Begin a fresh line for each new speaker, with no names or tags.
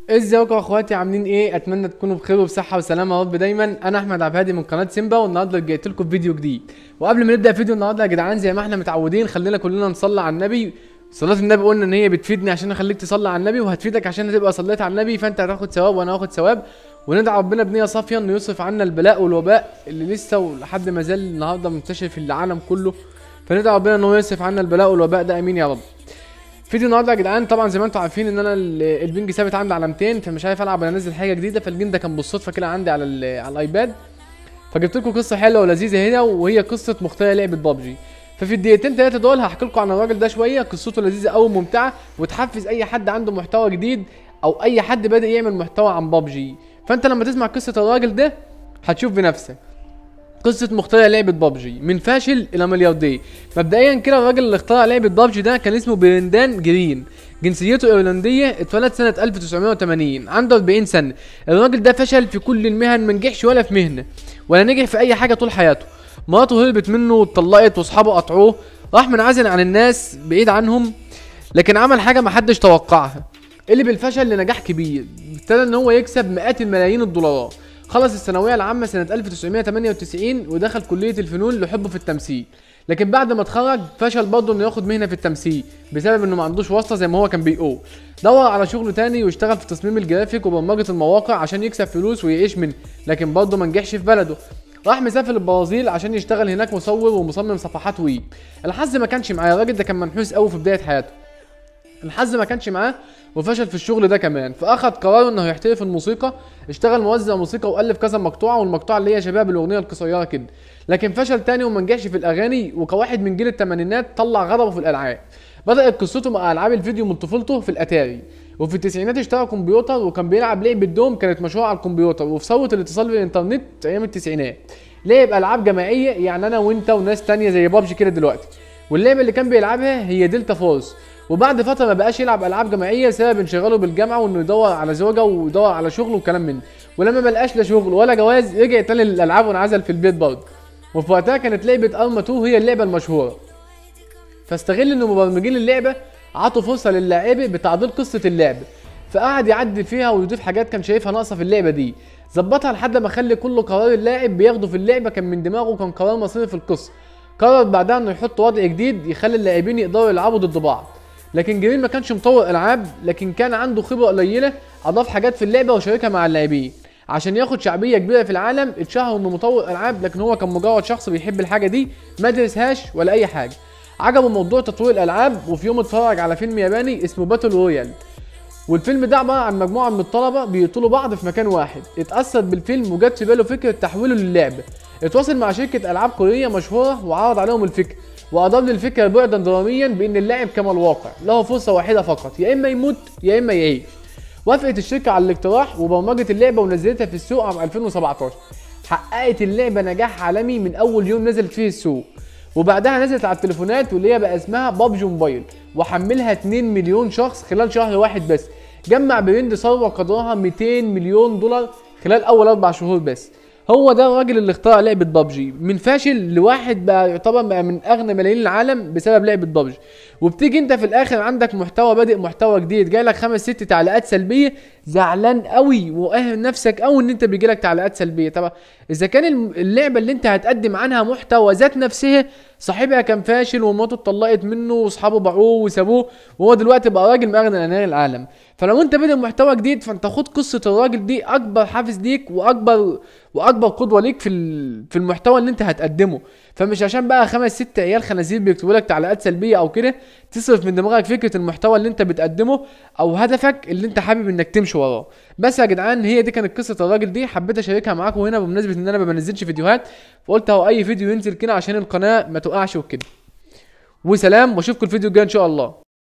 ازيكم يا اخواتي عاملين ايه اتمنى تكونوا بخير وبصحه وسلامه يا رب دايما انا احمد عبد الهادي من قناه سيمبا والنهارده جيت لكم فيديو جديد وقبل ما نبدا فيديو النهارده يا جدعان زي ما احنا متعودين خلينا كلنا نصلي على النبي صلاة النبي قلنا ان هي بتفيدني عشان اخليك تصلي على النبي وهتفيدك عشان تبقى صليت على النبي فانت هتاخد ثواب وانا هاخد ثواب وندعو ربنا بنيه صافيه انه يصرف عنا البلاء والوباء اللي لسه ولحد ما زال النهارده منتشر في العالم كله فندعو ربنا ان هو يصرف عنا البلاء والوباء ده امين يا رب فيديو النهارده يا جدعان طبعا زي ما انتم عارفين ان انا ال- البنج ثابت عندي على 200 فمش عارف العب ولا انزل حاجه جديده فالجيم ده كان بالصدفه كده عندي على ال- على الايباد فجبت لكم قصه حلوه ولذيذه هنا وهي قصه مخترع لعبه بابجي ففي الدقيقتين ثلاثه دول هحكي لكم عن الراجل ده شويه قصته لذيذه قوي وممتعه وتحفز اي حد عنده محتوى جديد او اي حد بادئ يعمل محتوى عن بابجي فانت لما تسمع قصه الراجل ده هتشوف بنفسك قصة مخترع لعبة بابجي من فاشل إلى ملياردير مبدئيا كده الراجل اللي اخترع لعبة بابجي ده كان اسمه برندان جرين جنسيته ايرلندية اتولد سنة 1980 عنده 40 سنة الراجل ده فشل في كل المهن ما نجحش ولا في مهنة ولا نجح في أي حاجة طول حياته مراته هربت منه واتطلقت واصحابه قطعوه راح منعزل عن الناس بعيد عنهم لكن عمل حاجة محدش توقعها اللي بالفشل لنجاح كبير ابتدى ان هو يكسب مئات الملايين الدولارات خلص الثانوية العامة سنة 1998 ودخل كلية الفنون لحبه في التمثيل لكن بعد ما اتخرج فشل برضه انه ياخد مهنة في التمثيل بسبب انه ما عندوش واسطة زي ما هو كان بيقول دور على شغل تاني واشتغل في تصميم الجرافيك وبرمجة المواقع عشان يكسب فلوس ويعيش منه لكن برضه ما نجحش في بلده راح مسافر البرازيل عشان يشتغل هناك مصور ومصمم صفحات ويب الحظ ما كانش معاه الراجل ده كان منحوس قوي في بداية حياته الحظ ما كانش معاه وفشل في الشغل ده كمان فاخد قرار انه يحترف الموسيقى اشتغل موزع موسيقى والف كذا مقطوعه والمقطوعه اللي هي شباب بالاغنيه القصيره كده لكن فشل تاني وما نجحش في الاغاني وكواحد من جيل الثمانينات طلع غضبه في الالعاب بدات قصته مع العاب الفيديو من طفولته في الاتاري وفي التسعينات اشترى كمبيوتر وكان بيلعب لعبه دوم كانت مشهوره على الكمبيوتر وفي ثوره الاتصال بالانترنت ايام التسعينات لعب العاب جماعيه يعني انا وانت وناس تانية زي بابجي كده دلوقتي واللعبه اللي كان بيلعبها هي دلتا فورس وبعد فتره ما بقاش يلعب العاب جماعيه بسبب انشغاله بالجامعه وانه يدور على زوجه ويدور على شغل وكلام من ده ولما ما لقاش لا شغل ولا جواز رجع تاني للالعاب وانعزل في البيت برضه وفي وقتها كانت لعبه ارما 2 هي اللعبه المشهوره فاستغل ان مبرمجين اللعبه عطوا فرصه للاعب بتعديل قصه اللعبه فقعد يعدل فيها ويضيف حاجات كان شايفها ناقصه في اللعبه دي ظبطها لحد ما خلي كل قرار اللاعب بياخده في اللعبه كان من دماغه كان قرار مصيري في القصه قرر بعدها انه يحط وضع جديد يخلي اللاعبين يقدروا يلعبوا ضد بعض لكن جميل ما كانش مطور العاب لكن كان عنده خبره قليله اضاف حاجات في اللعبه وشاركها مع اللاعبين عشان ياخد شعبيه كبيره في العالم اتشهر انه مطور العاب لكن هو كان مجرد شخص بيحب الحاجه دي ما درسهاش ولا اي حاجه عجبه موضوع تطوير الالعاب وفي يوم اتفرج على فيلم ياباني اسمه باتل رويال والفيلم ده عباره عن مجموعه من الطلبه بيقتلوا بعض في مكان واحد اتاثر بالفيلم وجت في باله فكره تحويله للعبه اتواصل مع شركه العاب كوريه مشهوره وعرض عليهم الفكره واضاف للفكره بعدا دراميا بان اللاعب كما الواقع له فرصه واحده فقط يا اما يموت يا اما يعيش وافقت الشركه على الاقتراح وبرمجت اللعبه ونزلتها في السوق عام 2017 حققت اللعبه نجاح عالمي من اول يوم نزلت فيه السوق وبعدها نزلت على التليفونات واللي هي بقى اسمها بابجي موبايل وحملها 2 مليون شخص خلال شهر واحد بس جمع برند ثروه قدرها 200 مليون دولار خلال اول اربع شهور بس هو ده الراجل اللي اخترع لعبه بابجي من فاشل لواحد بقى يعتبر بقى من اغنى ملايين العالم بسبب لعبه بابجي وبتيجي انت في الاخر عندك محتوى بادئ محتوى جديد جاي لك خمس ست تعليقات سلبيه زعلان قوي واهل نفسك قوي ان انت بيجي لك تعليقات سلبيه طبعا اذا كان الم- اللعبه اللي انت هتقدم عنها محتوى ذات نفسها صاحبها كان فاشل ومراته اتطلقت منه واصحابه باعوه وسابوه وهو دلوقتي بقى راجل من اغنى اغنياء العالم فلو انت بادئ محتوى جديد فانت خد قصه الراجل دي اكبر حافز ليك واكبر واكبر قدوه ليك في ال- في المحتوى اللي انت هتقدمه فمش عشان بقى خمس ست عيال خنازير بيكتبوا لك تعليقات سلبيه او كده تصرف من دماغك فكره المحتوى اللي انت بتقدمه او هدفك اللي انت حابب انك تمشي وراه بس يا جدعان هي دي كانت قصه الراجل دي حبيت اشاركها معاكم هنا بمناسبه ان انا ما بنزلش فيديوهات فقلت اهو اي فيديو ينزل كده عشان القناه ما تقعش وكده وسلام واشوفكم الفيديو الجاي ان شاء الله